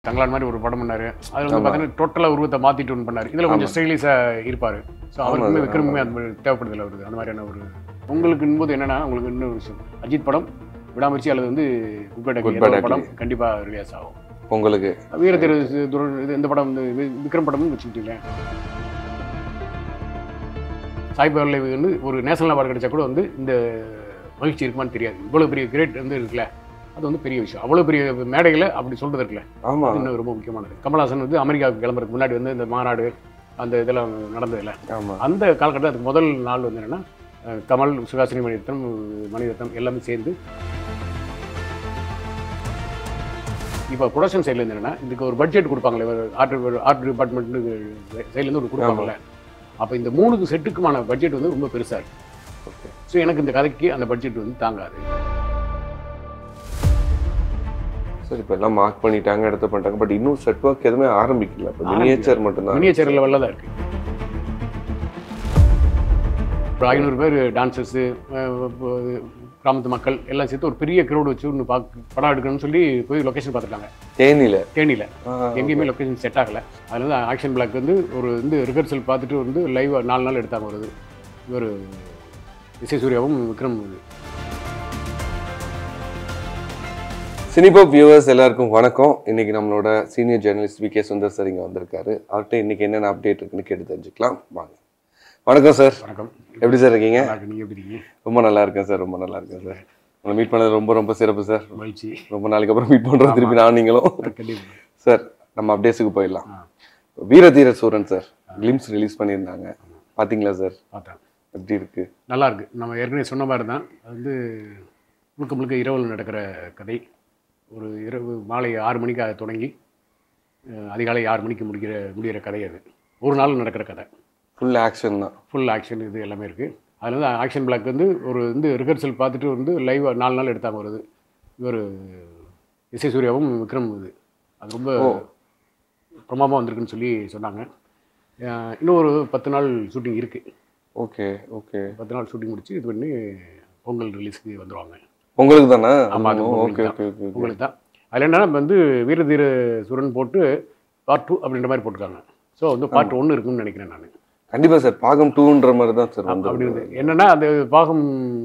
தங்களான் மாதிரி ஒரு படம் பண்ணாரு அதில் வந்து பார்த்தீங்கன்னா டோட்டலாக உருவத்தை மாற்றிட்டு ஒன்று பண்ணார் இதில் கொஞ்சம் ஸ்டைலிஷாக இருப்பார் ஸோ அவருக்குமே விக்ரமுமே அந்த மாதிரி தேவைப்படுதில்ல அவருக்கு அந்த மாதிரியான ஒரு உங்களுக்கு போது என்னன்னா உங்களுக்கு இன்னொரு விஷயம் அஜித் படம் விடாமுயற்சி அல்லது வந்து குப்பேட்டக்கு ஏதோ ஒரு படம் கண்டிப்பாக ரிலீஸ் ஆகும் உங்களுக்கு வீரத்திரு துர- இது இந்த படம் வந்து வி- விக்ரம் படம்னு வச்சுக்கிட்டீங்களேன் சாய்பாபாவில் வந்து ஒரு நேஷனல் அவார்டு கிடைச்சா கூட வந்து இந்த மகிழ்ச்சி இருக்குமான்னு தெரியாது இவ்வளோ பெரிய கிரேட் வந்து இருக்குல்ல அது வந்து பெரிய விஷயம் அவ்வளோ பெரிய மேடைகளை அப்படி சொல்றது இருக்குல்ல ஆமா அது இன்னும் ரொம்ப முக்கியமானது கமல்ஹாசன் வந்து அமெரிக்காவுக்கு கிளம்புறதுக்கு முன்னாடி வந்து இந்த மாநாடு அந்த இதெல்லாம் நடந்ததில்ல ஆமா அந்த காலகட்டத்தில் அதுக்கு முதல் நாள் வந்து என்னன்னா அஹ், கமல் சுகாசினி மணிரத்னம் மணிரத்னம் எல்லாமே சேர்ந்து இப்போ ப்ரொடக்ஷன் சைட்லேருந்து என்னன்னா இதுக்கு ஒரு பட்ஜெட் கொடுப்பாங்களே ஆர்ட் ஆர்ட் டிபார்ட்மெண்ட் சைட்லேருந்து ஒரு கொடுப்பாங்கல்ல அப்போ இந்த மூணுக்கு செட்டுக்குமான பட்ஜெட் வந்து ரொம்ப பெருசாக இருக்கு ஓகே ஸோ எனக்கு இந்த கதைக்கு அந்த பட்ஜெட் வந்து தாங்காது சரி இப்போ எல்லாம் மார்க் பண்ணிட்டாங்க எடுத்து பண்ணிட்டாங்க பட் இன்னும் செட் ஒர்க் எதுவுமே ஆரம்பிக்கல இப்போ மினியேச்சர் மட்டும்தான் மினியேச்சர் லெவலில் தான் இருக்கு ஒரு ஐநூறு பேர் டான்சர்ஸு கிராமத்து மக்கள் எல்லாம் சேர்த்து ஒரு பெரிய க்ரௌட் வச்சு ஒன்று பார்க்க படம் எடுக்கணும்னு சொல்லி போய் லொக்கேஷன் பார்த்துட்டாங்க தேனியில தேனியில் ஆ, எங்கேயுமே லொக்கேஷன் செட் ஆகலை அதில் வந்து ஆக்ஷன் பிளாக் வந்து ஒரு வந்து ரிஹர்சல் பார்த்துட்டு வந்து லைவ் நாலு நாள் எடுத்தாங்க ஒரு இது ஒரு இசை சூர்யாவும் விக்ரம் இது. சினிபாப் வியூவர்ஸ் எல்லாருக்கும் வணக்கம் இன்னைக்கு நம்மளோட senior journalist V K Sundar sir இங்க வந்திருக்காரு அவர்கிட்ட இன்னைக்கு என்னென்ன அப்டேட் இருக்குன்னு கேட்டு தெரிஞ்சுக்கலாம் வாங்க வணக்கம் சார் வணக்கம் எப்படி சார் இருக்கீங்க நல்லா இருக்கு. நீங்க எப்படி இருக்கீங்க ரொம்ப நல்லா இருக்கேன் சார் ரொம்ப நல்லா இருக்கேன் சார் உங்களை மீட் பண்ணது ரொம்ப ரொம்ப சிறப்பு சார் மகிழ்ச்சி ரொம்ப நாளைக்கு அப்புறம் மீட் பண்றோம் திருப்பி நான் நீங்களும் கண்டிப்பாக சார் நம்ம அப்டேட்ஸுக்கு போயிடலாம் ஆ. வீரதீர சூரன் சார் கிளிம்ஸ் ரிலீஸ் பண்ணியிருந்தாங்க பாத்தீங்களா சார் பார்த்தேன் எப்படி இருக்கு நல்லா இருக்கு நம்ம ஏற்கனவே சொன்ன மாதிரி தான் அது வந்து முழுக்க முழுக்க இரவில் நடக்கிற கதை ஒரு இரவு மாலை ஆறு மணிக்கு அதை தொடங்கி அஹ், அதிகாலை ஆறு மணிக்கு முடிக்கிற முடிகிற கதை அது ஒரு நாள் நடக்கிற கதை ஃபுல் ஆக்ஷன் தான் ஃபுல் ஆக்ஷன் இது எல்லாமே இருக்குது அதில் வந்து ஆக்ஷன் பிளாக் வந்து ஒரு வந்து ரிஹர்சல் பார்த்துட்டு வந்து லைவ் நாலு நாள் எடுத்தாங்க வருது இவர் இசை சூர்யாவும் விக்ரம் இது அது ரொம்ப பிரமாதமாக வந்திருக்குன்னு சொல்லி சொன்னாங்க அஹ், இன்னும் ஒரு பத்து நாள் ஷூட்டிங் இருக்குது ஓகே ஓகே பத்து நாள் ஷூட்டிங் முடிச்சு இது பண்ணி பொங்கல் ரிலீஸ்க்கு வந்துடுவாங்க உங்களுக்கு தானே ஆமா, அது ஓகே உங்களுக்கு ஓகே ஓகே உங்களுக்கு தான் அதில் என்னன்னா இப்ப வந்து வீரதீர சுரன் போட்டு பார்ட் டூ அப்படின்ற மாதிரி போட்டிருக்காங்க ஸோ வந்து பார்ட் ஒன்று இருக்குன்னு நினைக்கிறேன் நான் கண்டிப்பா சார் பாகம் டூன்ற மாதிரி தான் சார் அப்படி வந்து இருந்து என்னன்னா அந்த பாகம்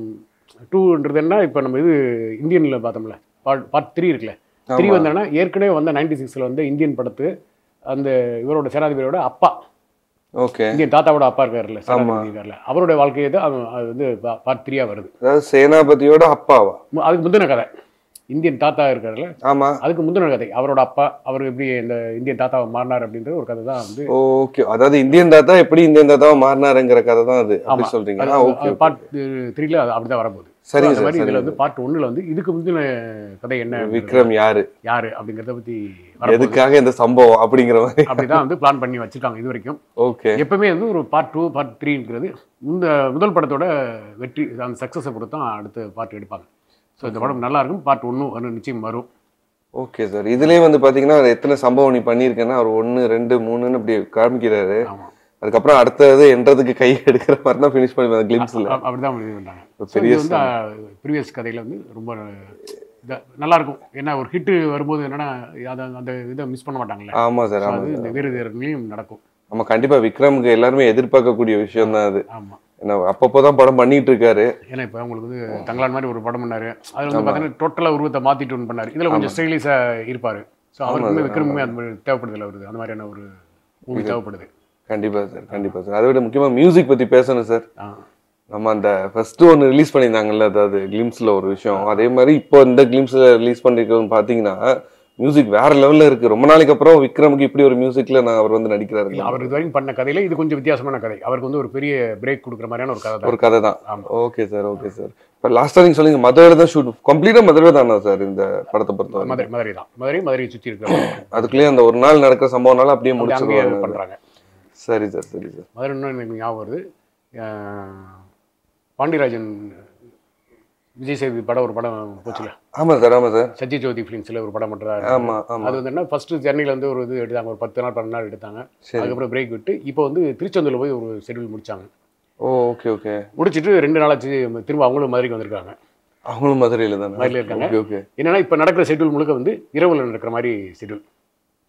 டூன்றது என்ன இப்போ நம்ம இது இந்தியனில் பார்த்தோம்ல பார்ட் பார்ட் த்ரீ இருக்குல்ல த்ரீ ஆமா. வந்தோன்னா ஏற்கனவே வந்த நைன்டி சிக்ஸில் வந்து இந்தியன் படத்து அந்த இவரோட சேனாதிபதியோட அப்பா ஓகே இந்தியன் தாத்தாவோட அப்பா இருக்காருல்ல சேனாதிபதி இருக்காருல்ல அவருடைய வாழ்க்கையை தான் அது அது வந்து பார்ட் த்ரீயாக வருது அதாவது சேனாபதியோட அப்பாவா மு- அதுக்கு முந்தின கதை இந்தியன் தாத்தா இருக்காருல்ல ஆமா அதுக்கு முந்தின கதை அவரோட அப்பா அவர் எப்படி இந்த இந்தியன் தாத்தாவை மாறினார் அப்படின்ற ஒரு கதை தான் வந்து ஓகே அதாவது இந்தியன் தாத்தா எப்படி இந்தியன் தாத்தாவா மாறினாருங்கிற கதை தான் அது அப்படி ஆமா. சொல்றீங்க ஆ ஓகே பார்ட் த்ரீல அது அப்படிதான் வரப்போகுது சரிங்க அந்த சார் மாதிரி இதுல சரிங்க வந்து பார்ட் ஒன்னுல வந்து இதுக்கு முந்தின கதை என்ன விக்ரம் யாரு யாரு அப்படிங்கறத பத்தி வரப்போகுது. எதுக்காக இந்த சம்பவம் அப்படிங்கிற மாதிரி அப்படிதான் வந்து பிளான் பண்ணி வச்சிருக்காங்க இது வரைக்கும் ஓகே எப்பவுமே வந்து ஒரு பார்ட் டூ பார்ட் த்ரீங்கிறது இந்த முதல் படத்தோட வெற்றி அந்த சக்ஸஸை பொறுத்து தான் அடுத்த பார்ட் எடுப்பாங்க ஸோ இந்த படம் நல்லா இருக்கும் பார்ட் ஒன்றும் நிச்சயம் வரும் ஓகே சார் இதுலயே வந்து பாத்தீங்கன்னா அவர் எத்தனை சம்பவம் நீ பண்ணியிருக்கேன்னா அவர் ஒன்னு ரெண்டு மூணுன்னு அப்படி காமிக்கிறாரு ஆமா அதுக்கப்புறம் அடுத்தது என்றதுக்கு கை எடுக்கிற மாதிரி தான் ஃபினிஷ் பண்ணுவேன் கிளிம்ஸ்ல அ- அப்படிதான் இது பண்ணாங்க ஒரு So, பெரிய இது வந்து ப்ரீவியஸ் கதையில வந்து ரொம்ப இதா- நல்லா இருக்கும் ஏன்னா ஒரு ஹிட் வரும்போது என்னன்னா அதை அந்த இதை மிஸ் பண்ண மாட்டாங்கல்ல ஆமா சார் So, ஆமா அது இந்த வீரதீரங்களையும் நடக்கும் நம்ம கண்டிப்பா விக்ரமுக்கு எல்லாருமே எதிர்பார்க்கக்கூடிய விஷயம் தான் அது ஆமா ஏன்னா அப்பப்போதான் படம் பண்ணிட்டு இருக்காரு ஏன்னா இப்போ உங்களுக்கு வந்து தங்களான் மாதிரி ஒரு படம் பண்ணாரு அதில் வந்து பார்த்தீங்கன்னா டோட்டலாக உருவத்தை மாற்றிட்டு ஒன்று பண்ணாரு இதில் கொஞ்சம் ஸ்டைலிஷாக இருப்பார் ஸோ அவருக்குமே விக்ரமுமே அந்த மாதிரி தேவைப்படுதில்ல வருது அந்த மாதிரியான ஒரு மூவி தேவைப்படுது கண்டிப்பா சார் கண்டிப்பா சார் அதை விட முக்கியமா மியூசிக் பத்தி பேசணும் சார் ஆ நம்ம அந்த ஃபர்ஸ்ட் ஒன்று ரிலீஸ் பண்ணியிருந்தாங்கல்ல அதாவது கிளிம்ஸ்ல ஒரு விஷயம் அதே மாதிரி இப்போ இந்த கிளிம்ஸ்ல ரிலீஸ் பண்ணிருக்கிறதுன்னு பாத்தீங்கன்னா மியூசிக் வேற லெவல்ல இருக்கு ரொம்ப நாளைக்கு அப்புறம் விக்ரமுக்கு இப்படி ஒரு மியூசிக்ல நான் அவர் வந்து நடிக்கிறாரு இல்ல, அவர் இது வரைக்கும் பண்ண கதையில இது கொஞ்சம் வித்தியாசமான கதை அவருக்கு வந்து ஒரு பெரிய பிரேக் கொடுக்குற மாதிரியான ஒரு கதை தான் ஒரு கதை தான் ஆமா. ஓகே சார் ஓகே சார் இப்போ லாஸ்டா நீங்க சொல்லுங்க மதுரை தான் ஷூட் கம்ப்ளீட்டா மதுரை தானா சார் இந்த படத்தை பொறுத்தவரை மதுரை மதுரை தான் மதுரை மதுரையை சுற்றி இருக்கிற அதுக்குள்ளேயே அந்த ஒரு நாள் நடக்கிற சம்பவம்னால அப்படியே அப்படி அங்கேயே முடிச்சிருவாங்க பண்றாங்க சரி சார் சரி சார் மதுரை இன்னும் எனக்கு ஞாபகம் வருது அஹ், பாண்டியராஜன் விஜய் சேதுபதி படம் ஒரு படம் போச்சுல ஆமா சார் ஆமா சார் சத்ய ஜோதி ஃபிலிம்ஸில் ஒரு படம் பண்ணுறாரு ஆமா ஆமா அது வந்து என்ன ஃபர்ஸ்ட் சென்னையில் வந்து ஒரு இது எடுத்தாங்க ஒரு பத்து நாள் பன்னெண்டு நாள் எடுத்தாங்க சரி அதுக்கப்புறம் பிரேக் விட்டு இப்போ வந்து திருச்செந்தூர்ல போய் ஒரு ஷெட்யூல் முடிச்சாங்க ஓ ஓகே ஓகே முடிச்சிட்டு ரெண்டு நாளாச்சு திரும்ப அவங்களும் மதுரைக்கு வந்திருக்காங்க அவங்களும் மதுரையில தானே மதுரையில இருக்காங்க. ஓகே ஓகே என்னன்னா இப்போ நடக்கிற ஷெட்யூல் முழுக்க வந்து இரவுல நடக்கிற மாதிரி ஷெட்யூல்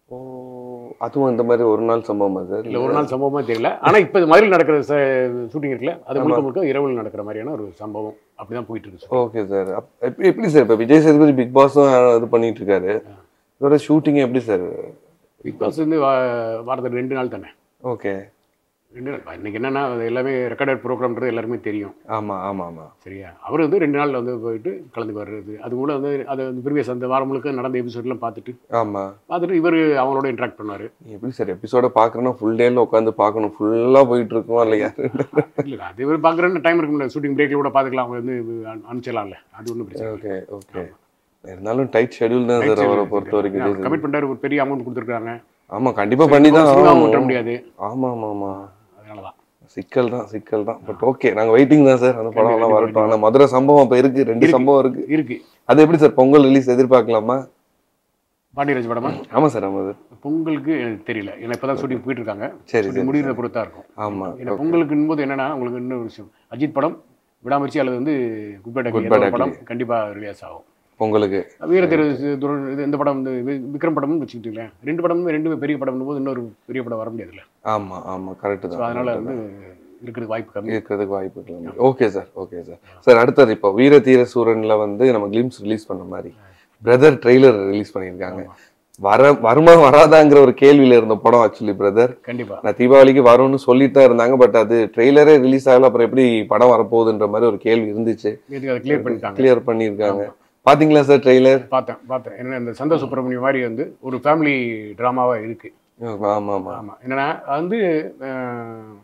அதுவும் இந்த மாதிரி ஒரு நாள் சம்பவமா சார் இல்லை ஒரு நாள் சம்பவமாக தெரியல ஆனால் இப்போ மதுரையில் நடக்கிற ஷூட்டிங் இருக்குல்ல அது முழுக்க முழுக்க இரவில் நடக்கிற மாதிரியான ஒரு சம்பவம் அப்படி தான் போயிட்டு இருக்கு ஓகே சார் எப்படி சார் இப்போ விஜய் சேதுபதி பிக் பாஸும் இது பண்ணிட்டு இருக்காரு இதோட ஷூட்டிங் எப்படி சார் பிக் பாஸ் வந்து வா- வாரத்துக்கு ரெண்டு நாள் தானே ஓகே ரெண்டு நாள் இன்னைக்கு என்னன்னா அது எல்லாமே ரெக்கார்டட் ப்ரோக்ராம்ன்றது எல்லாருமே தெரியும் ஆமா ஆமா ஆமா சரியா அவர் வந்து ரெண்டு நாளில் வந்து போயிட்டு கலந்து வர்றது அது கூட வந்து அது வந்து ப்ரீவியஸ் அந்த வாரம் முழுக்க நடந்த எபிசோட்லாம் பார்த்துட்டு ஆமா பார்த்துட்டு இவர் அவங்களோட இன்ட்ராக்ட் பண்ணார் எப்படி சார் எபிசோட பாக்குறேன்னா ஃபுல் டேல உட்காந்து பார்க்கணும் ஃபுல்லா போயிட்டு இருக்கோம் இல்லையா இல்லை அது இவர் பார்க்குறேன்னு டைம் இருக்கும்ல ஷூட்டிங் பிரேக்கில் கூட பார்த்துக்கலாம் அவங்க வந்து அனு- அனுப்பிச்சிடலாம்ல அது ஒன்றும் பிரச்சனை ஓகே ஓகே இருந்தாலும் டைட் ஷெட்யூல் தான் சார் அவரை பொறுத்த வரைக்கும் விஜய் சேதுபதி. கமிட் பண்ணிட்டாரு ஒரு பெரிய அமௌண்ட் கொடுத்துருக்காங்க ஆமா கண்டிப்பா பண்ணி தான் சினிமாவும் விட்டுற ஆகணும். முடியாது ஆமா ஆமா ஆமா அதனால தான் சிக்கல் தான் சிக்கல் தான் பட் ஓகே நாங்க வெயிட்டிங் தான் சார் அந்த படம் எல்லாம் வரட்டும் ஆனா மதுரை சம்பவம் இப்ப இருக்கு ரெண்டு இருக்கு. சம்பவம் இருக்கு இருக்கு அது எப்படி சார் பொங்கல் ரிலீஸ் எதிர்பார்க்கலாமா பாண்டியராஜ் படமா ஆமா சார் ஆமா சார் பொங்கலுக்கு எனக்கு தெரியல ஏன்னா இப்போ தான் ஷூட்டிங் போயிட்டு இருக்காங்க சரி ஷூட்டிங் சரி முடிகிறத பொறுத்தா இருக்கும் ஆமா ஏன்னா பொங்கலுக்குன்னு போது என்னன்னா உங்களுக்கு இன்னொரு விஷயம் அஜித் படம் விடாமுயற்சி அல்லது வந்து குட்பேட் Good அக்லி Bad ஏதோ ஒரு படம் கண்டிப்பாக ரிலீஸ் ஆகும் பொங்கலுக்கு வீரத்திரு துரன் இது இந்த படம் வந்து வி- விக்ரம் படம்னு வச்சுக்கிட்டீங்களேன் ரெண்டு படமும் ரெண்டு பெரிய படம் போது இன்னொரு பெரிய படம் வர முடியாதுல்ல ஆமா ஆமா கரெக்ட் ஸோ தான் அதனால வந்து இருக்கிறதுக்கு வாய்ப்பு கம்மி இருக்கிறதுக்கு வாய்ப்பு okay sir okay sir sir அடுத்தது இப்போ வீர தீர சூரன்ல வந்து நம்ம கிளிம்ஸ் ரிலீஸ் பண்ண மாதிரி பிரதர் ட்ரெய்லர் ரிலீஸ் பண்ணியிருக்காங்க வர வருமா வராதாங்கிற ஒரு கேள்வியில இருந்த படம் ஆக்சுவலி பிரதர் கண்டிப்பா நான் தீபாவளிக்கு வரும்னு சொல்லிட்டு தான் இருந்தாங்க பட் அது ட்ரெய்லரே ரிலீஸ் ஆகல அப்புறம் எப்படி படம் வரப்போகுதுன்ற மாதிரி ஒரு கேள்வி இருந்துச்சு இதுக்கு அதை கிளியர் பண்ணிட்டாங்க கிளியர் பண்ணியிருக்காங்க பாத்தீங்களா சார் ட்ரெய்லர் பார்த்தேன் பார்த்தேன் என்ன இந்த சந்தோஷ் சுப்பிரமணியம் மாதிரி வந்து ஒரு ஃபேமிலி ட்ராமாவா இருக்கு ஆமா ஆமா ஆமா என்னன்னா அது வந்து அஹ்,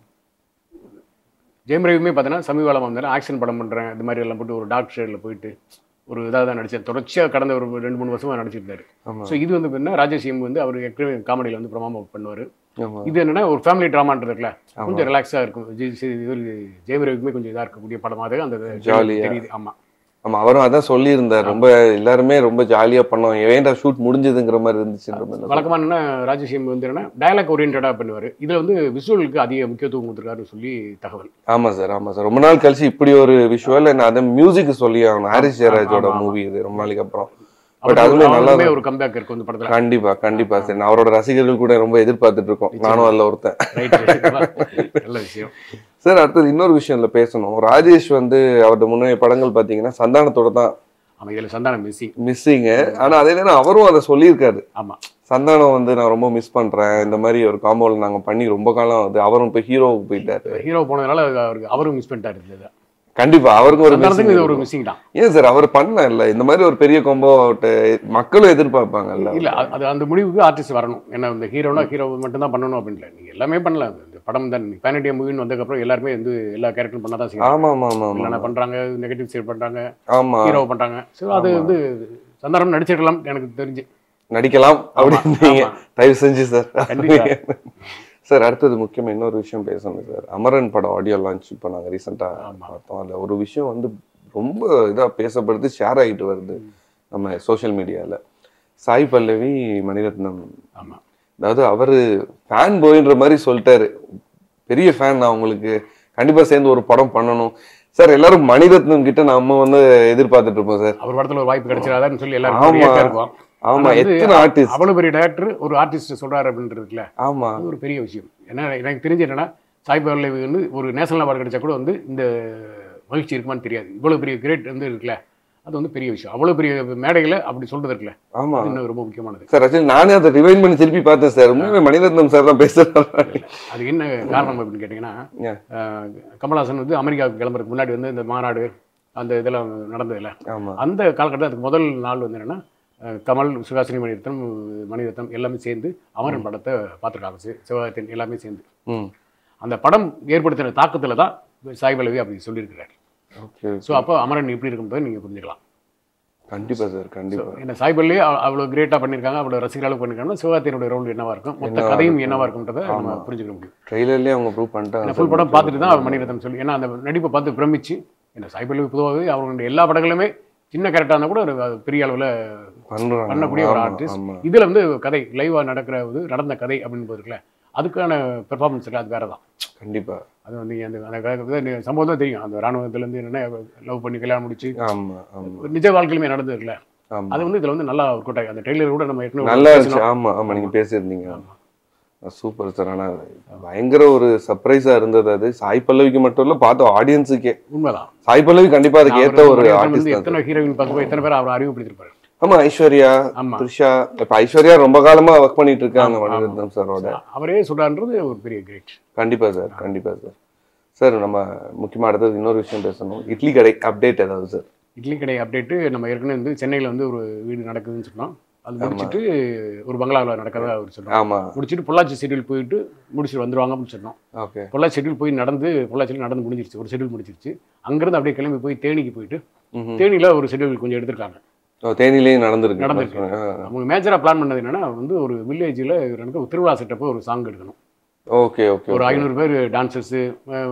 ஜெயம் ரவியுமே பார்த்தீங்கன்னா சமீபகாலம் வந்தாலும் ஆக்ஷன் படம் பண்றேன் இந்த மாதிரி எல்லாம் போட்டு ஒரு டார்க் ஷேடில் போயிட்டு ஒரு இதாக தான் நடிச்சார் தொடர்ச்சியாக கடந்த ஒரு ரெண்டு மூணு வருஷமா நடிச்சிருந்தாரு ஆமா ஸோ இது வந்து என்ன ராஜேஷியம் வந்து அவர் ஏற்கனவே காமெடியில் வந்து பிரமாம பண்ணுவார் ஆமா இது என்னன்னா ஒரு ஃபேமிலி ட்ராமான்றது இருக்குல்ல கொஞ்சம் ரிலாக்ஸாக இருக்கும் ஜெய் ஜெய் இவர் ஜெயம் ரவிக்குமே கொஞ்சம் இதாக இருக்கக்கூடிய படமாக அந்த Jolly-ஆ. தெரியுது ஆமா ஆமா அவரும் அதான் சொல்லியிருந்தார் ரொம்ப எல்லாருமே ரொம்ப ஜாலியா பண்ணோம் ஏன்டா ஷூட் முடிஞ்சதுங்கிற மாதிரி இருந்துச்சுன்ற மாதிரி வழக்கமா என்ன ராஜேஷியம் வந்து என்னன்னா டயலாக் ஓரியன்டாக பண்ணுவார் இதுல வந்து விஷுவலுக்கு அதிக முக்கியத்துவம் கொடுத்துருக்காருன்னு சொல்லி தகவல் ஆமா சார் ஆமா சார் ரொம்ப நாள் கழிச்சு இப்படி ஒரு விஷுவல் நான் அதை மியூசிக் சொல்லி ஆகணும் ஹாரிஸ் ஜெயராஜோட ஆமா, ஆமா. மூவி இது ரொம்ப நாளைக்கு அப்புறம் பட் அவருக்கு அதுவுமே நல்லா அவருக்குமே ஒரு கம்பேக் இருக்கும் இந்த படத்துல கண்டிப்பா கண்டிப்பா சார் நான் அவரோட ரசிகர்கள் கூட ரொம்ப எதிர்பார்த்துட்டு இருக்கோம் நானும் அதுல ஒருத்தன் ரைட் நல்ல விஷயம் சார் அடுத்தது இன்னொரு விஷயம்ல பேசணும் ராஜேஷ் வந்து அவரோட முன்னைய படங்கள் பாத்தீங்கன்னா சந்தானத்தோட தான் ஆமா இதுல சந்தானம் மிஸ்ஸிங் மிஸ்ஸிங்கு ஆனா அதே நேரம் அவரும் அதை சொல்லியிருக்காரு ஆமா சந்தானம் வந்து நான் ரொம்ப மிஸ் பண்றேன் இந்த மாதிரி ஒரு காம்போல நாங்க பண்ணி ரொம்ப காலம் வந்து அவரும் இப்ப ஹீரோவுக்கு போயிட்டாரு ஹீரோ போனதுனால அவருக்கு அவரும் மிஸ் பண்ணிட்டாரு இதுல கண்டிப்பா அவருக்கும் ஒரு சந்தானத்துக்கு இது ஒரு missing மிஸ்ஸிங் தான் ஏன் சார் அவர் பண்ண இல்ல இந்த மாதிரி ஒரு பெரிய கொம்போ மக்களும் எதிர்பார்ப்பாங்கல்ல இல்ல அது- அது அந்த முடிவுக்கு ஆர்டிஸ்ட் வரணும் ஏன்னா இந்த ஹீரோனா ஹீரோ மட்டும் தான் பண்ணணும் அப்படின்னு இல்லை நீங்க எல்லாமே பண்ணலாம் இந்த படம் தான் பேனிட்டியா மூவின்னு வந்ததுக்கப்புறம் எல்லாருமே வந்து எல்லா கேரக்டரும் பண்ணா தான் செய்யணும் ஆமா ஆமா ஆமா ஆமா இல்லைனா பண்றாங்க நெகட்டிவ் சைட் பண்றாங்க ஆமா ஹீரோ பண்றாங்க ஸோ அது வந்து சந்தானம் நடிச்சிடலாம் எனக்கு தெரிஞ்சு நடிக்கலாம் அப்படின்னு ஆமா. தயவு செஞ்சு சார் கண்டிப்பா. சார் அடுத்தது முக்கியமா இன்னொரு விஷயம் பேசணும் சார் அமரன் படம் ஆடியோ லான்ச் இப்போ நாங்கள் ரீசெண்டாக ஆமா. பார்த்தோம் அதில் ஒரு விஷயம் வந்து ரொம்ப இதாக பேசப்படுது ஷேர் ஆகிட்டு வருது நம்ம சோஷியல் மீடியாவில் சாய் பல்லவி மணிரத்னம் ஆமா அதாவது அவரு ஃபேன் போயின்ற மாதிரி சொல்லிட்டாரு பெரிய ஃபேன் நான் உங்களுக்கு கண்டிப்பா சேர்ந்து ஒரு படம் பண்ணணும் சார் எல்லாரும் மணிரத்னம் கிட்ட நம்ம வந்து எதிர்பார்த்துட்டு இருப்போம் சார் அவர் படத்துல ஒரு வாய்ப்பு கிடைச்சிடாதான்னு சொல்லி எல்லாரும் ஆமா. ஏக்கா இருக்கும் ஆமா ஆனா வந்து எத்தனை ஆர்டிஸ்ட் அவ்வளவு பெரிய டேரக்டர் ஒரு ஆர்டிஸ்ட் சொல்றாரு அப்படின்றதுல ஆமா அது ஒரு பெரிய விஷயம் ஏன்னா எனக்கு தெரிஞ்சு என்னன்னா சாய் பல்லவி வந்து ஒரு நேஷனல் அவார்டு கிடைச்சா கூட வந்து இந்த மகிழ்ச்சி இருக்குமான்னு தெரியாது இவ்வளவு பெரிய கிரேட் வந்து இருக்குல்ல அது வந்து பெரிய விஷயம் அவ்வளவு பெரிய மேடைகளை அப்படி சொல்றது இருக்குல்ல ஆமா அது இன்னும் ரொம்ப முக்கியமானது சார் ஆக்சுவலி நானே அதை ரிவைன் பண்ணி திருப்பி பார்த்தேன் சார் உண்மையுமே மணிரத்னம் சார் தான் பேசுறாரு அது என்ன காரணம் அப்படின்னு கேட்டிங்கன்னா Yeah. அஹ், கமல்ஹாசன் வந்து அமெரிக்காவுக்கு கிளம்புறதுக்கு முன்னாடி வந்து இந்த மாநாடு அந்த இதெல்லாம் நடந்ததில்ல ஆமா அந்த காலகட்டத்தில் அதுக்கு முதல் நாள் வந்து என்னன்னா அஹ், கமல் சுகாசினி மணிரத்னம் மணிரத்னம் எல்லாமே சேர்ந்து அமரன் படத்தை பார்த்துருக்காங்க சி- சிவகார்த்தின் எல்லாமே சேர்ந்து ம் அந்த படம் ஏற்படுத்தின தாக்கத்தில் தான் சாய் பல்லவி அப்படி சொல்லியிருக்கிறார் ஓகே ஸோ அப்போ அமரன் எப்படி இருக்கும்போது நீங்கள் புரிஞ்சுக்கலாம் கண்டிப்பா சார் கண்டிப்பா என்ன சாய் பல்லவி அவ- அவ்வளோ கிரேட்டாக பண்ணியிருக்காங்க அவ்வளோ ரசிகர்களுக்கு பண்ணியிருக்காங்கன்னா சிவகார்த்தியனுடைய ரோல் என்னவா இருக்கும் மொத்த என்னவா கதையும் இருக்கும்? என்னவா இருக்கும்ன்றதை நம்ம புரிஞ்சுக்க முடியும் ட்ரெய்லர்லயே அவங்க ப்ரூவ் பண்ணிட்டாங்க ஃபுல் படம் பார்த்துட்டு தான் அவர் மணிரத்னம் சொல்லி ஏன்னா அந்த நடிப்பை பார்த்து பிரமிச்சு என்ன சாய் பல்லவி பொதுவாகவே அவர்களுடைய எல்லா படங்களுமே சின்ன கேரக்டராக இருந்தால் கூட ஒரு பெரிய அளவில் பண்றாங்க பண்ணக்கூடிய ஒரு ஆமா, ஆர்டிஸ்ட் ஆமா இதில் வந்து கதை லைவாக நடக்கிற இது நடந்த கதை அப்படின்னு இருக்குல்ல அதுக்கான பெர்ஃபார்மன்ஸ் இல்லை அது வேற தான் கண்டிப்பா அது வந்து அந்த அந்த க- இது சம்பவம் தான் தெரியும் அந்த ராணுவத்துலேருந்து என்னென்ன லவ் பண்ணி கல்யாணம் முடிச்சு ஆமா ஆமா நிஜ வாழ்க்கையிலுமே நடந்தது இருக்குல்ல ஆமா அது வந்து இதில் வந்து நல்லா ஒர்க் அவுட் ஆகி அந்த ட்ரெய்லர் கூட நம்ம ஏற்கனவே நல்லா இருந்துச்சு பேசினோம். ஆமா ஆமா நீங்க பேசியிருந்தீங்க சூப்பர் சார் ஆனா பயங்கர ஒரு சர்ப்ரைஸா இருந்தது அது சாய் பல்லவிக்கு மட்டும் இல்ல பார்த்த ஆடியன்ஸுக்கே உண்மைதான் சாய் பல்லவி கண்டிப்பா அதுக்கு ஏத்த ஒரு அவரு வந்து ஆர்டிஸ்ட் தான் எத்தனை ஹீரோயின் பார்க்கும்போது எத்தனை பேர் அவர் அறிமுகப்படுத்திருப்பாரு ஆமா ஐஸ்வர்யா ஆமா த்ரிஷா இப்ப ஐஸ்வர்யா ரொம்ப காலமா ஒர்க் பண்ணிட்டு இருக்காங்க மணிரத்னம் சாரோட அவரே சொல்றான்றது ஒரு பெரிய கிரேட் கண்டிப்பா சார் கண்டிப்பா சார் சார் நம்ம முக்கியமா அடுத்தது இன்னொரு விஷயம் பேசணும் இட்லி கடை அப்டேட் ஏதாவது சார் இட்லி கடை அப்டேட்டு நம்ம ஏற்கனவே வந்து சென்னையில் வந்து ஒரு வீடு நடக்குதுன்னு சொன்னோம் அது முடிச்சுட்டு ஒரு பங்களாவில் நடக்கிறதா அவர் சொன்னோம் ஆமா முடிச்சுட்டு பொள்ளாச்சி ஷெட்யூல் போயிட்டு முடிச்சுட்டு வந்துருவாங்க அப்படின்னு சொன்னோம் ஓகே பொள்ளாச்சி ஷெட்யூல் போய் நடந்து பொள்ளாச்சியில் நடந்து முடிஞ்சிருச்சு ஒரு ஷெட்யூல் முடிஞ்சிருச்சு அங்கேருந்து அப்படியே கிளம்பி போய் தேனிக்கு போயிட்டு தேனியில் ஒரு ஷெட்யூல் கொஞ்சம் எடுத்திருக்காங்க தேனிலையும் நடந்திருக்கு நடந்திருக்கு. ஆ. அவங்க மேஜராக பிளான் பண்ணது என்னன்னா வந்து ஒரு வில்லேஜில் எனக்கு ஒரு திருவிழா செட்டப்போ ஒரு சாங் எடுக்கணும் ஓகே ஓகே ஒரு ஐநூறு பேர் டான்சர்ஸு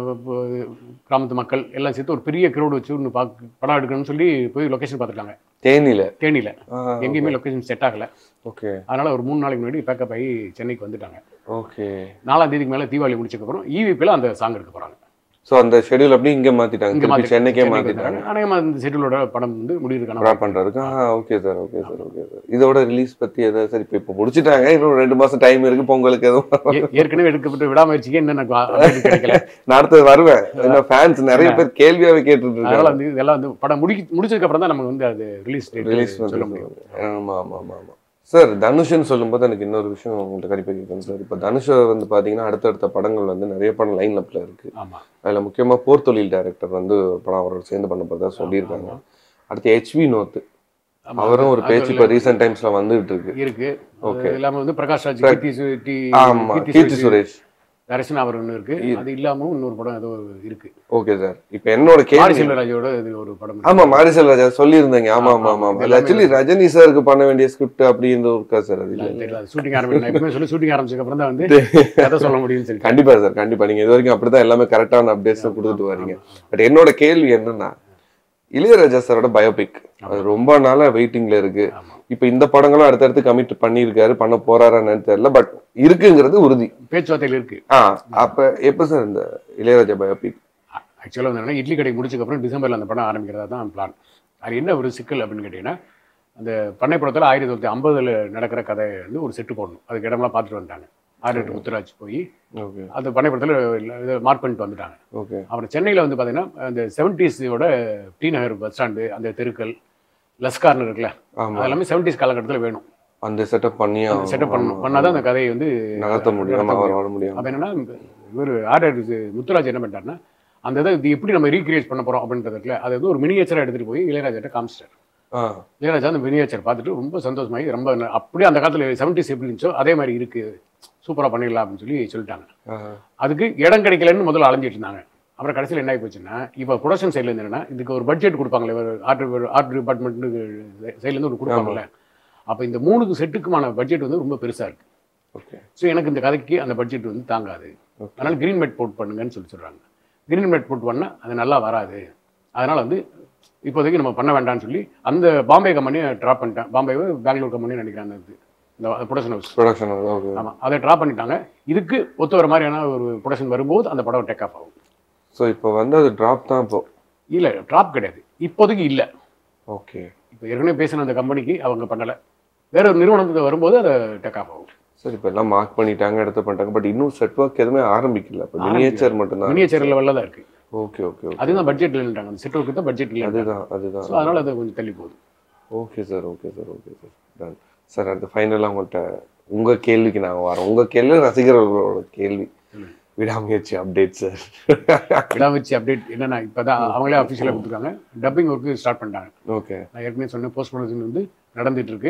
கிராமத்து மக்கள் எல்லாம் சேர்த்து ஒரு பெரிய க்ரௌடு வச்சு ஒன்று பார்க்க படம் எடுக்கணும்னு சொல்லி போய் லொக்கேஷன் பார்த்துருக்காங்க தேனில தேனியில் ஆ, எங்கேயுமே லொக்கேஷன் செட் ஆகலை ஓகே அதனால் ஒரு மூணு நாளைக்கு முன்னாடி பேக்கப் ஆகி சென்னைக்கு வந்துட்டாங்க ஓகே நாலாம் தேதிக்கு மேலே தீபாவளி முடிச்சதுக்கப்புறம் ஈவிபியில் அந்த சாங் எடுக்க போகிறாங்க சோ அந்த ஷெட்யூல் அப்படியே இங்க மாத்திட்டாங்க இங்கே திருப்பி மாற்றி சென்னைக்கே மாத்திட்டாங்க அநேகமாக இந்த ஷெட்யூலோட படம் வந்து முடியிருக்கான ட்ரா பண்றதுக்கு ஆ okay sir okay sir okay sir இதோட ரிலீஸ் பத்தி ஏதாவது சார் இப்போ இப்போ முடிச்சிட்டாங்க இன்னும் ரெண்டு மாசம் டைம் இருக்கு பொங்கலுக்கு எதுவும் ஏ- ஏற்கனவே எடுக்கப்பட்ட விடாமுயற்சிக்கே இன்னும் எனக்கு update கிடைக்கல நான் அடுத்தது வருவேன் ஏன்னா ஃபேன்ஸ் நிறைய பேர் கேள்வியாவே கேட்டுட்டு இருக்காங்க அதனால வந்து இதெல்லாம் வந்து படம் முடி முடிச்சதுக்கு அப்புறம் தான் நமக்கு வந்து அது ரிலீஸ் ரிலீஸ் டேட் சொல்ல முடியும் ஆமா ஆமா ஆமா ஆமா சார் தனுஷ்னு சொல்லும்போது எனக்கு இன்னொரு விஷயம் உங்கள்கிட்ட கண்டிப்பாக கேட்கணும் சார் இப்போ தனுஷ் வந்து பார்த்தீங்கன்னா அடுத்தடுத்த படங்கள் வந்து நிறைய படம் லைன் அப்ல இருக்கு ஆமா அதில் முக்கியமாக போர் தொழில் டைரக்டர் வந்து ஒரு படம் அவரோட சேர்ந்து பண்ண போறதா சொல்லியிருக்காங்க அடுத்து ஹெச்வி நோத்து ஆமா. அவரும் ஒரு அது பேச்சு இப்போ ரீசெண்ட் டைம்ஸ்ல வந்துகிட்டு இருக்கு இருக்கு Okay. அது இல்லாம வந்து பிரகாஷ் ராஜ் பிர- கீர்த்தி சு- டி- ஆமா கீர்த்தி கீர்த்தி சுரேஷ் சுரேஷ் தரிசனா அவர் ஒன்று இருக்கு அது இல்லாம இன்னொரு படம் ஏதோ இருக்கு ஓகே சார் இப்போ என்னோட மாரி கேள்வி செல்வராஜோட இது ஒரு படம் இருக்கு. ஆமா மாரிசல் ராஜா சொல்லியிருந்தீங்க ஆமா ஆமா ஆமா இது ஆமா எல்லாமே ஆக்சுவலி ரஜினி சாருக்கு பண்ண வேண்டிய ஸ்கிரிப்ட் அப்படின்னு இருக்கா சார் அது இல்ல தெரியல ஷூட்டிங் ஆரம்பிச்சு நான் எப்பவுமே சொல்லி ஷூட்டிங் ஆரம்பிச்சதுக்கு அப்புறம் தான் வந்து கதை சொல்ல முடியும்னு சொல்லி கண்டிப்பா சார் கண்டிப்பா நீங்க இது வரைக்கும் அப்படிதான் எல்லாமே கரெக்டான அப்டேட்ஸ் கொடுத்துட்டு வரீங்க பட் என்னோட கேள்வி என்னன்னா இளையராஜா சாரோட பயோபிக் அது ரொம்ப நாளா வெயிட்டிங்ல இருக்கு ஆமா. இப்போ இந்த படங்களும் அடுத்தடுத்து கமிட் பண்ணியிருக்காரு பண்ண போறாரான்னு தெரியல பட் இருக்குங்கிறது உறுதி பேச்சுவார்த்தையில் இருக்கு ஆ அப்ப எப்ப சார் இந்த இளையராஜா பயோபிக் ஆக்சுவலாக வந்து என்னன்னா, இட்லி கடை முடிச்சதுக்கு அப்புறம் டிசம்பர்ல அந்த படம் ஆரம்பிக்கிறதா தான் பிளான் அது என்ன ஒரு சிக்கல் அப்படின்னு கேட்டிங்கன்னா அந்த பண்ணைப்புறத்தில் ஆயிரத்தி தொள்ளாயிரத்தி ஐம்பதுல நடக்கிற கதை வந்து ஒரு செட்டு போடணும் அதுக்கு இடம்லாம் பார்த்துட்டு வந்துட்டாங்க ஆறு முத்துராஜ் போய் ஓகே அந்த பண்ணைப்புறத்தில் இதை மார்க் பண்ணிட்டு வந்துட்டாங்க ஓகே அப்புறம் சென்னையில் வந்து பார்த்தீங்கன்னா அந்த செவன்டிஸோட டி நகர் பஸ் ஸ்டாண்டு அந்த தெருக்கள் லஸ்கார்னு இருக்குல்ல ஆமா அது எல்லாமே செவன்டிஸ் காலகட்டத்தில் வேணும் அந்த செட்டப் பண்ணி செட்டப் பண்ணணும் பண்ணாதான் அந்த கதையை வந்து நகர்த்த முடியும் நடத்த அவர் வர முடியும் அப்போ என்னன்னா இவர் ஆர்டர் முத்துராஜ் என்ன பண்ணிட்டாருன்னா அந்த இதை இது எப்படி நம்ம ரீக்ரியேட் பண்ண போறோம் அப்படின்றதுல அதை வந்து ஒரு மினியேச்சராக எடுத்துட்டு போய் இளையராஜாட்ட காமிச்சிட்டார் ஆ இளையராஜா அந்த மினியேச்சர் பார்த்துட்டு ரொம்ப சந்தோஷமாகி ரொம்ப ந- அப்படியே அந்த காலத்தில் செவன்டிஸ் எப்படி இருந்துச்சோ அதே மாதிரி இருக்கு சூப்பராக பண்ணிடலாம் அப்படின்னு சொல்லி சொல்லிட்டாங்க ஆ. அதுக்கு இடம் கிடைக்கலன்னு முதல்ல அலைஞ்சிட்டு இருந்தாங்க அப்புறம் கடைசியில் என்ன ஆகி போச்சுன்னா இப்போ ப்ரொடக்ஷன் சைடில் இருந்து என்னன்னா இதுக்கு ஒரு பட்ஜெட் கொடுப்பாங்களே ஒரு ஆர்ட் ஆர்ட் டிபார்ட்மெண்ட் சைட்லேருந்து ஒரு கொடுப்பாங்கல்ல அப்போ இந்த மூணுக்கு செட்டுக்குமான பட்ஜெட் வந்து ரொம்ப பெருசாக இருக்கு ஓகே ஸோ எனக்கு இந்த கதைக்கு அந்த பட்ஜெட் வந்து தாங்காது அதனால கிரீன் மேட் போட் பண்ணுங்கன்னு சொல்லி சொல்கிறாங்க கிரீன் மேட் போட் பண்ணால் அது நல்லா வராது அதனால் வந்து இப்போதைக்கு நம்ம பண்ண வேண்டாம்னு சொல்லி அந்த பாம்பே கம்பெனியை ட்ராப் பண்ணிட்டேன் பாம்பே பெங்களூர் கம்பெனி நினைக்கிறேன் அந்த இது இந்த ப்ரொடக்ஷன் ஹவுஸ் ப்ரொடக்ஷன் ஓகே ஆமாம் அதை ட்ராப் பண்ணிட்டாங்க இதுக்கு ஒத்து வர மாதிரியான ஒரு ப்ரொடக்ஷன் வரும்போது அந்த படம் டேக் ஆஃப் ஆகும் ஸோ இப்போ வந்து அது ட்ராப் தான் இப்போ இல்லை ட்ராப் கிடையாது இப்போதைக்கு இல்லை ஓகே இப்போ ஏற்கனவே பேசின அந்த கம்பெனிக்கு அவங்க பண்ணலை வேற ஒரு நிறுவனத்துக்கு வரும்போது அதை டேக் ஆஃப் ஆகும் சரி இப்போ எல்லாம் மார்க் பண்ணிட்டாங்க எடுத்து பண்ணிட்டாங்க பட் இன்னும் செட் ஒர்க் எதுவுமே ஆரம்பிக்கல இப்போ மினியேச்சர் மட்டும்தான் மினியேச்சர் லெவலில் தான் இருக்குது ஓகே ஓகே ஓகே அதுதான் பட்ஜெட் இல்லைன்றாங்க அந்த செட் ஒர்க்கு தான் பட்ஜெட் இல்லை அதுதான் அதுதான் ஸோ அதனால் அது கொஞ்சம் தள்ளி போகுது okay sir okay sir okay sir done sir அடுத்து ஃபைனலாக உங்கள்கிட்ட உங்கள் கேள்விக்கு நாங்கள் வரோம் உங்கள் கேள்வி ரசிகர்களோட கேள்வி விடாமுயற்சி அப்டேட் சார் விடாமச்சு அப்டேட் என்னன்னா இப்போ தான் அவங்களே அஃபிஷியலாக கொடுத்துருக்காங்க டப்பிங் ஒர்க்கு ஸ்டார்ட் பண்ணிட்டாங்க ஓகே நான் ஏற்கனவே சொன்னேன் போஸ்ட் ப்ரொடக்ஷன் வந்து நடந்துட்டு இருக்கு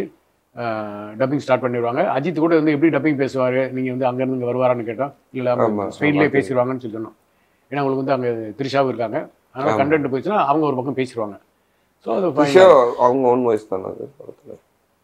டப்பிங் ஸ்டார்ட் பண்ணிடுவாங்க அஜித் கூட வந்து எப்படி டப்பிங் பேசுவார் நீங்கள் வந்து அங்கேருந்து இங்கே வருவாரான்னு கேட்டோம் இல்லை ஆமா, ஸ்பெயின்லேயே ஆமா. பேசிடுவாங்கன்னு சொல்லி சொன்னோம் ஏன்னா அவங்களுக்கு வந்து அங்கே திரிஷாவும் இருக்காங்க அதனால் கண்டென்ட் போயிடுச்சுன்னா அவங்க ஒரு பக்கம் பேசிடுவாங்க ஸோ அது fine. விஷயம் அவங்க ஓன் வாய்ஸ் தானே அது படத்தில்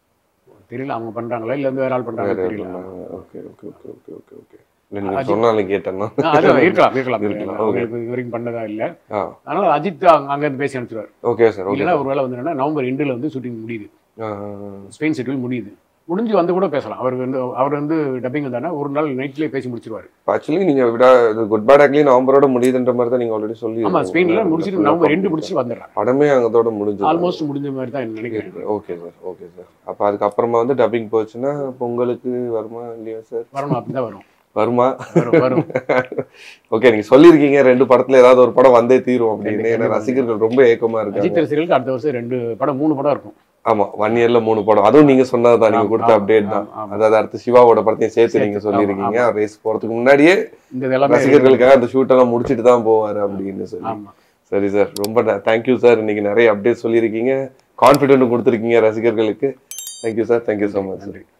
தெரியல அவங்க பண்ணுறாங்களா இல்லை வந்து வேற ஆள் பண்ணுறாங்க தெரியல okay okay okay okay okay okay நீங்கள் சொன்னாலும் கேட்டேன்னா ஆ, அது இருக்கலாம் இருக்கலாம் இருக்கலாம், அவங்களுக்கு இது வரைக்கும் பண்ணதா இல்லை ஆ அதனால் அஜித் அங்க- அங்கேருந்து பேசி அனுப்பிச்சிடுவார் ஓகே சார் ஓகே இல்லைன்னா ஒரு வேளை வந்து என்னன்னா நவம்பர் எண்டில் வந்து ஷூட்டிங் முடியுது ஸ்பெயின் ஷெட்யூல் முடியுது முடிஞ்சு வந்து கூட பேசலாம் அவர் வந்து அவர் வந்து டப்பிங் வந்தானா ஒரு நாள் நைட்லேயே பேசி முடிச்சிருவாரு ஆக்சுவலி நீங்க விடா குட் பேட் ஆக்லி நவம்பரோட முடியுதுன்ற மாதிரி தான் நீங்க ஆல்ரெடி சொல்லி ஆமா ஸ்பெயின்ல முடிச்சுட்டு நவம்பர் ரெண்டு முடிச்சுட்டு வந்துடுறாங்க படமே அங்கதோட முடிஞ்சு ஆல்மோஸ்ட் முடிஞ்ச மாதிரி தான் நினைக்கிறேன் ஓகே சார் ஓகே சார் அப்ப அதுக்கப்புறமா வந்து டப்பிங் போச்சுன்னா பொங்கலுக்கு வருமா இல்லையா சார் வரணும் அப்படிதான் வரும் வருமா வரும் வரும் ஓகே நீங்க சொல்லியிருக்கீங்க ரெண்டு படத்துல ஏதாவது ஒரு படம் வந்தே தீரும் அப்படின்னு ஏன்னா ரசிகர்கள் ரொம்ப ஏக்கமா இருக்காங்க அஜித் ரசிகர்களுக்கு அடுத்த வருஷம் ரெண்டு படம் மூணு படம் இருக்கும் ஆமா ஒன் இயர்ல மூணு படம் அதுவும் நீங்க சொன்னதுதான் நீங்க ஆமா, கொடுத்த ஆமா, அப்டேட் தான் ஆமா, ஆமா. அதாவது அடுத்து சிவாவோட படத்தையும் சேர்த்து நீங்க சேர்த்து, சொல்லியிருக்கீங்க ஆமா, அவர் ரேஸ் போறதுக்கு முன்னாடியே இந்த இது எல்லாமே ரசிகர்களுக்காக அந்த ஷூட் எல்லாம் முடிச்சிட்டு தான் போவாரு அப்படின்னு சொல்லி ஆமா சரி சார் ரொம்ப தேங்க்யூ சார் இன்னைக்கு நிறைய அப்டேட் சொல்லியிருக்கீங்க கான்ஃபிடென்ட் கொடுத்துருக்கீங்க ரசிகர்களுக்கு thank you sir thank you so much நன்றி